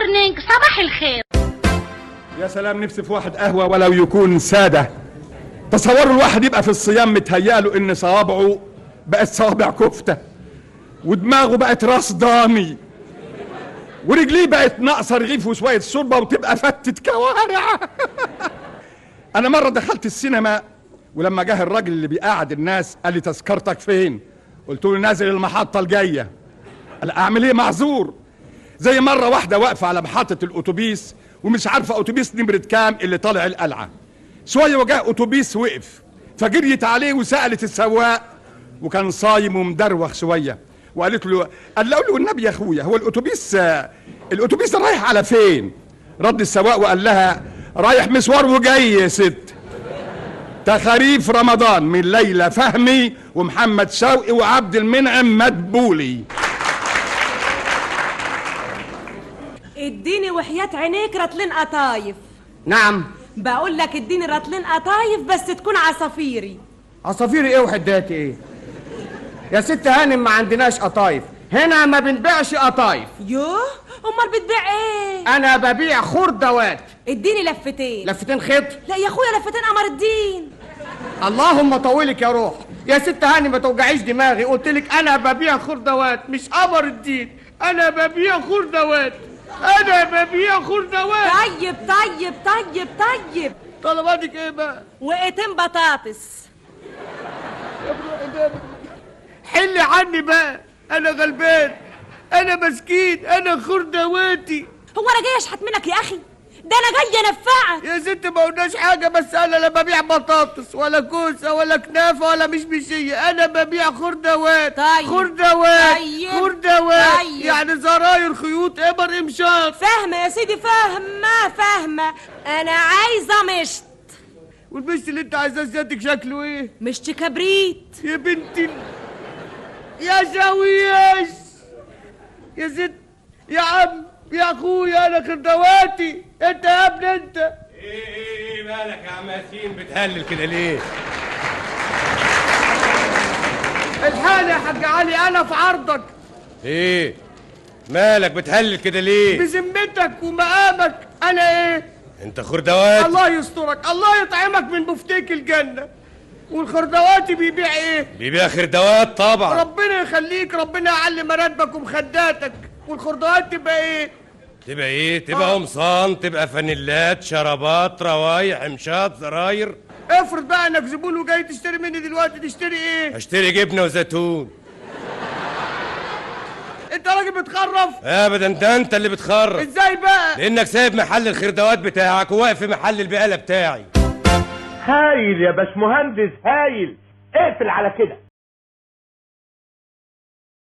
مورنينج صباح الخير يا سلام نفسي في واحد قهوة ولو يكون سادة تصوروا الواحد يبقى في الصيام متهيأله ان صوابعه بقت صوابع كفتة ودماغه بقت راس ضاني ورجليه بقت ناقصة رغيف وشوية شوربة وتبقى فتة كوارع انا مرة دخلت السينما ولما جه الراجل اللي بيقعد الناس قال لي تذكرتك فين قلت له نازل المحطة الجاية قال اعمل ايه معذور زي مرة واحدة واقفة على محطة الأتوبيس ومش عارفة أتوبيس نمرة كام اللي طالع القلعة شوية وجاء أتوبيس وقف فجريت عليه وسألت السواق وكان صايم ومدروخ شوية وقالت له قال له له النبي يا أخويا هو الأتوبيس آه، الأتوبيس ده رايح على فين؟ رد السواق وقال لها رايح مشوار وجاي يا ست تخاريف رمضان من ليلى فهمي ومحمد شوقي وعبد المنعم مدبولي اديني وحياة عينيك رطلين قطايف نعم بقول لك اديني رطلين قطايف بس تكون عصافيري عصافيري ايه وحداتي ايه يا ست هانم ما عندناش قطايف هنا ما بنبيعش قطايف يوه امال بتبيع ايه انا ببيع خردوات اديني لفتين لفتين خيط لا يا اخويا لفتين قمر الدين اللهم طولك يا روح يا ست هاني ما توجعيش دماغي قلت لك انا ببيع خردوات مش قمر الدين انا ببيع خردوات انا ببيع خردوات طيب طيب طيب طيب طلباتك ايه بقى وقيتين بطاطس حل عني بقى انا غلبان انا مسكين انا خردواتي هو انا جاي اشحت منك يا اخي ده انا جاي انفعك يا ست ما قلناش حاجة بس أنا لا ببيع بطاطس ولا كوسة ولا كنافة ولا مشمشية أنا ببيع خردوات طيب. خردوات طيب. خردوات طيب. يعني زراير خيوط إبر إمشاط فاهمه يا سيدي فاهمه فاهمه انا عايزه مشط والمشت اللي أنت عايزاه سيادتك شكله إيه؟ مشط كبريت يا بنتي ال- يا شويش يا ست يا عم يا أخويا أنا خردواتي أنت يا ابني أنت ايه ايه مالك يا عم ياسين بتهلل كده ليه؟ الحال يا حاج علي أنا في عرضك ايه؟ مالك بتهلل كده ليه؟ بذمتك ومقامك أنا إيه؟ انت خردوات الله يسترك الله يطعمك من بفتيك الجنة والخردواتي بيبيع ايه بيبيع خردوات طبعا ربنا يخليك ربنا يعلي مراتبك ومخداتك والخردوات تبقى ايه تبقى ايه؟ تبقى قمصان تبقى فانيلات شرابات روايح مشاط زراير افرض بقى انك زبون وجاي تشتري مني دلوقتي تشتري ايه اشتري جبنه وزيتون انت راجل بتخرف ابدا ده انت اللي بتخرب ازاي بقى لانك سايب محل الخردوات بتاعك وواقف في محل البقاله بتاعي هايل يا باشمهندس هايل اقفل على كده